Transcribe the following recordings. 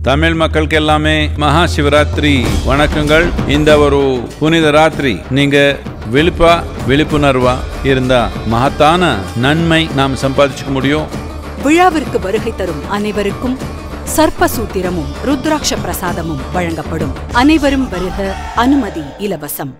தமிழ் மக்களுக்கு எல்லாமே மகா சிவராத்திரி வணக்கங்கள் இந்த ஒரு புனித ராத்திரி நீங்க விழிப்பா விழிப்புணர்வா இருந்தா மகத்தான நன்மை நாம் சம்பாதிச்சுக்க முடியும் விழாவிற்கு வருகை தரும் அனைவருக்கும் சர்ப்பசூத்திரமும் ருத்ராட்ச பிரசாதமும் வழங்கப்படும் அனைவரும் வருக அனுமதி இலவசம்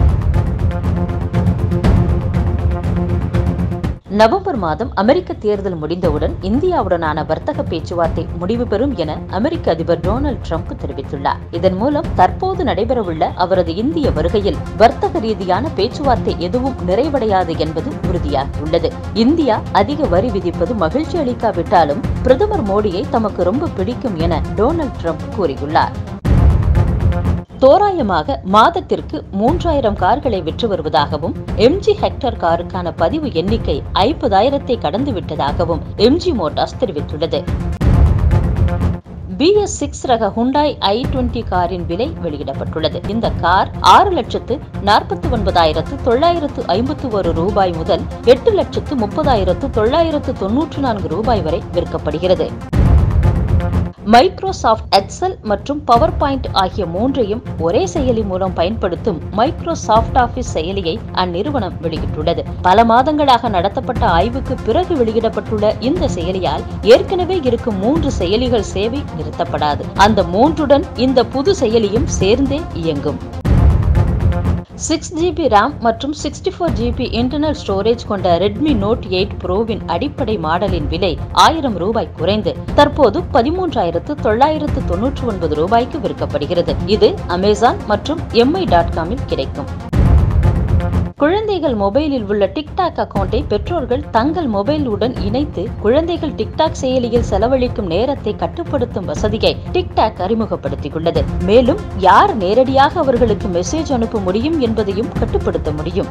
நவம்பர் மாதம் அமெரிக்க தேர்தல் முடிந்தவுடன் இந்தியாவுடனான வர்த்தக பேச்சுவார்த்தை முடிவு பெறும் என அமெரிக்க அதிபர் டொனால்டு ட்ரம்ப் தெரிவித்துள்ளார் இதன் மூலம் தற்போது நடைபெறவுள்ள அவரது இந்திய வருகையில் வர்த்தக ரீதியான பேச்சுவார்த்தை எதுவும் நிறைவடையாது என்பது உறுதியாகியுள்ளது இந்தியா அதிக வரி விதிப்பது மகிழ்ச்சி அளிக்காவிட்டாலும் பிரதமர் மோடியை தமக்கு ரொம்ப பிடிக்கும் என டொனால்டு ட்ரம்ப் கூறியுள்ளார் தோராயமாக மாதத்திற்கு மூன்றாயிரம் கார்களை விற்று வருவதாகவும் எம்ஜி ஹெக்டர் காருக்கான பதிவு எண்ணிக்கை ஐம்பதாயிரத்தை கடந்து விட்டதாகவும் எம்ஜி மோட்டார்ஸ் தெரிவித்துள்ளது பிஎஸ் சிக்ஸ் ரக ஹுண்டாய் ஐ டுவெண்டி காரின் விலை வெளியிடப்பட்டுள்ளது இந்த கார் ஆறு லட்சத்து நாற்பத்தி ஒன்பதாயிரத்து தொள்ளாயிரத்து ஐம்பத்து ஒரு ரூபாய் முதல் எட்டு லட்சத்து முப்பதாயிரத்து தொள்ளாயிரத்து தொன்னூற்று நான்கு ரூபாய் வரை விற்கப்படுகிறது மைக்ரோசாஃப்ட் எக்ஸல் மற்றும் பவர் பாயிண்ட் ஆகிய மூன்றையும் ஒரே செயலி மூலம் பயன்படுத்தும் மைக்ரோசாஃப்ட் ஆபீஸ் செயலியை அந்நிறுவனம் வெளியிட்டுள்ளது பல மாதங்களாக நடத்தப்பட்ட ஆய்வுக்கு பிறகு வெளியிடப்பட்டுள்ள இந்த செயலியால் ஏற்கனவே இருக்கும் மூன்று செயலிகள் சேவை நிறுத்தப்படாது அந்த மூன்றுடன் இந்த புது செயலியும் சேர்ந்தே இயங்கும் சிக்ஸ் ஜிபி ரேம் மற்றும் sixty four GB internal storage கொண்ட ரெட்மி நோட் எயிட் ப்ரோவின் அடிப்படை மாடலின் விலை ஆயிரம் ரூபாய் குறைந்து தற்போது பதிமூன்றாயிரத்து தொள்ளாயிரத்து தொன்னூற்று ஒன்பது ரூபாய்க்கு விற்கப்படுகிறது இது அமேசான் மற்றும் எம்ஐ டாட் காமில் கிடைக்கும் குழந்தைகள் மொபைலில் உள்ள டிக்டாக் அக்கவுண்டை பெற்றோர்கள் தங்கள் மொபைலுடன் இணைத்து குழந்தைகள் டிக்டாக் செயலியில் செலவழிக்கும் நேரத்தை கட்டுப்படுத்தும் வசதியை டிக்டாக் அறிமுகப்படுத்தியுள்ளது மேலும் யார் நேரடியாக அவர்களுக்கு மெசேஜ் அனுப்ப முடியும் என்பதையும் கட்டுப்படுத்த முடியும்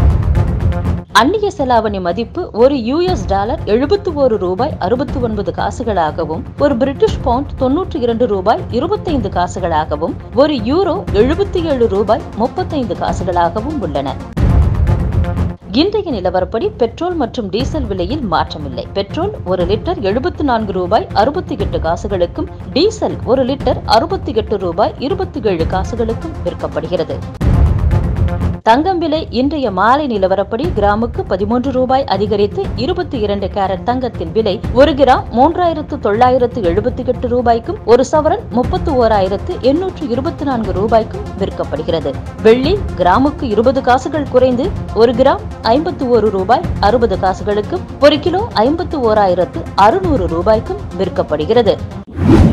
அந்நிய செலாவணி மதிப்பு ஒரு யுஎஸ் டாலர் எழுபத்தி ஒரு ரூபாய் அறுபத்தி ஒன்பது காசுகளாகவும் ஒரு பிரிட்டிஷ் பவுண்ட் தொன்னூற்றி இரண்டு ரூபாய் இருபத்தைந்து காசுகளாகவும் ஒரு யூரோ எழுபத்தி ஏழு ரூபாய் முப்பத்தைந்து காசுகளாகவும் உள்ளன இன்றைய நிலவரப்படி பெட்ரோல் மற்றும் டீசல் விலையில் மாற்றமில்லை பெட்ரோல் ஒரு லிட்டர் எழுபத்தி நான்கு ரூபாய் அறுபத்தி எட்டு காசுகளுக்கும் டீசல் ஒரு லிட்டர் அறுபத்தி எட்டு ரூபாய் இருபத்தி ஏழு காசுகளுக்கும் விற்கப்படுகிறது தங்கம் விலை இன்றைய மாலை நிலவரப்படி கிராமுக்கு பதிமூன்று ரூபாய் அதிகரித்து இருபத்தி இரண்டு கேரட் தங்கத்தின் விலை ஒரு கிராம் மூன்றாயிரத்து தொள்ளாயிரத்து எழுபத்தி எட்டு ரூபாய்க்கும் ஒரு சவரன் முப்பத்தி ஓராயிரத்து எண்ணூற்று இருபத்தி நான்கு ரூபாய்க்கும் விற்கப்படுகிறது வெள்ளி கிராமுக்கு இருபது காசுகள் குறைந்து ஒரு கிராம் ஐம்பத்தி ஒரு ரூபாய் அறுபது காசுகளுக்கும் ஒரு கிலோ ஐம்பத்தி ஓராயிரத்து அறுநூறு ரூபாய்க்கும் விற்கப்படுகிறது